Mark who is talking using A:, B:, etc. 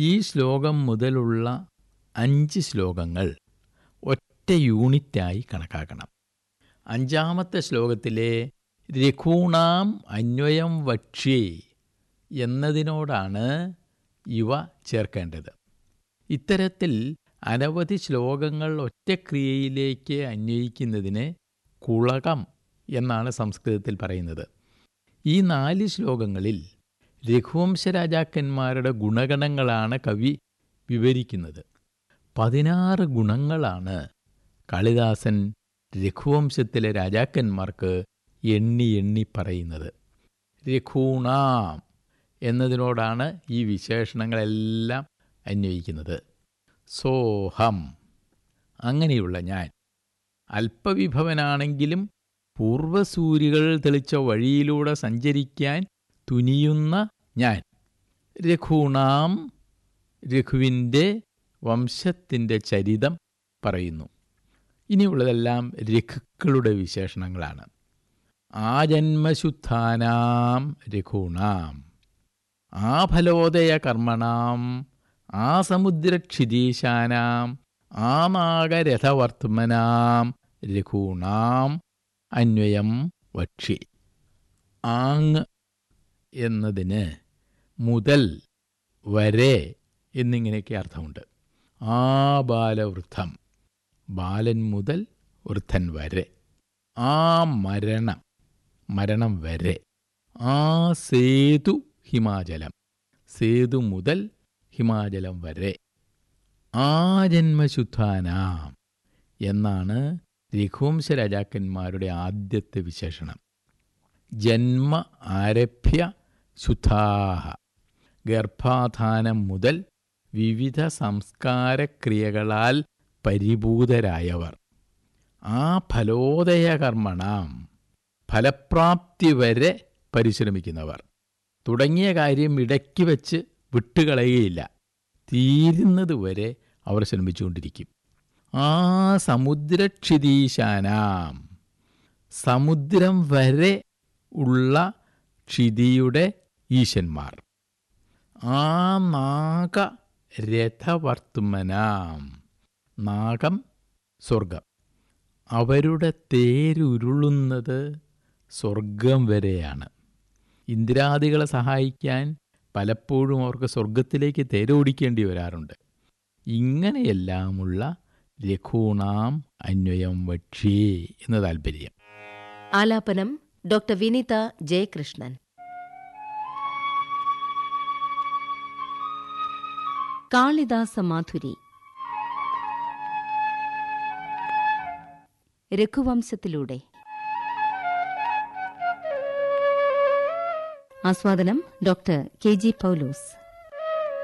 A: ഈ ശ്ലോകം മുതലുള്ള അഞ്ച് ശ്ലോകങ്ങൾ ഒറ്റ യൂണിറ്റായി കണക്കാക്കണം അഞ്ചാമത്തെ ശ്ലോകത്തിലെ രഘൂണാം അന്വയം വക്ഷ്യേ എന്നതിനോടാണ് ഇവ ചേർക്കേണ്ടത് ഇത്തരത്തിൽ അനവധി ശ്ലോകങ്ങൾ ഒറ്റക്രിയയിലേക്ക് അന്വയിക്കുന്നതിന് കുളകം എന്നാണ് സംസ്കൃതത്തിൽ പറയുന്നത് ഈ നാല് ശ്ലോകങ്ങളിൽ രഘുവംശ രാജാക്കന്മാരുടെ ഗുണഗണങ്ങളാണ് കവി വിവരിക്കുന്നത് പതിനാറ് ഗുണങ്ങളാണ് കാളിദാസൻ രഘുവംശത്തിലെ രാജാക്കന്മാർക്ക് എണ്ണി എണ്ണി പറയുന്നത് രഘൂണാം എന്നതിനോടാണ് ഈ വിശേഷണങ്ങളെല്ലാം അന്വയിക്കുന്നത് സോഹം അങ്ങനെയുള്ള ഞാൻ അല്പവിഭവനാണെങ്കിലും പൂർവസൂരികൾ തെളിച്ച വഴിയിലൂടെ സഞ്ചരിക്കാൻ തുനിയുന്ന ഞാൻ രഘൂണാം രഘുവിൻ്റെ വംശത്തിൻ്റെ ചരിതം പറയുന്നു ഇനിയുള്ളതെല്ലാം രഘുക്കളുടെ വിശേഷണങ്ങളാണ് ആ ജന്മശുദ്ധാനാം രഘൂണാം ആ ഫലോദയ കർമ്മണാം ആ സമുദ്രക്ഷിതീശാനാം ആ നാഗരഥവർത്തമനാം രഘൂണാം അന്വയം വക്ഷി ആങ് എന്നതിന് മുതൽ വരെ എന്നിങ്ങനെയൊക്കെ അർത്ഥമുണ്ട് ആ ബാലവൃദ്ധം ബാലൻ മുതൽ വൃദ്ധൻ വരെ ആ മരണം മരണം വരെ ആ സേതു ഹിമാചലം സേതു മുതൽ ഹിമാചലം വരെ ആ ജന്മശുദ്ധാനാം എന്നാണ് രഘുവംശ രാജാക്കന്മാരുടെ ആദ്യത്തെ വിശേഷണം ജന്മ ആരഭ്യ ശുദ്ധാഹ ഗർഭാധാനം മുതൽ വിവിധ സംസ്കാരക്രിയകളാൽ പരിഭൂതരായവർ ആ ഫലോദയ കർമ്മണം ഫലപ്രാപ്തി വരെ പരിശ്രമിക്കുന്നവർ തുടങ്ങിയ കാര്യം ഇടയ്ക്ക് വെച്ച് വിട്ടുകളയുകയില്ല തീരുന്നതുവരെ അവർ ശ്രമിച്ചുകൊണ്ടിരിക്കും ആ സമുദ്രക്ഷിതീശാനാം സമുദ്രം വരെ ഉള്ള ക്ഷിതിയുടെ ഈശന്മാർ ആ നാഗ രഥവർത്തുമനാം നാഗം സ്വർഗം അവരുടെ തേരുരുളുന്നത് സ്വർഗം വരെയാണ് ഇന്ദ്രാദികളെ സഹായിക്കാൻ പലപ്പോഴും അവർക്ക് സ്വർഗത്തിലേക്ക് തേരോടിക്കേണ്ടി വരാറുണ്ട് ഇങ്ങനെയെല്ലാമുള്ള രഘൂണാം അന്വയം വക്ഷ്യേ എന്ന് താൽപ്പര്യം
B: ആലാപനം ഡോക്ടർ വിനീത ജയകൃഷ്ണൻ കാളിദാസ മാധുരി രഘുവംശത്തിലൂടെ ആസ്വാദനം ഡോക്ടർ കെ ജി പൗലോസ്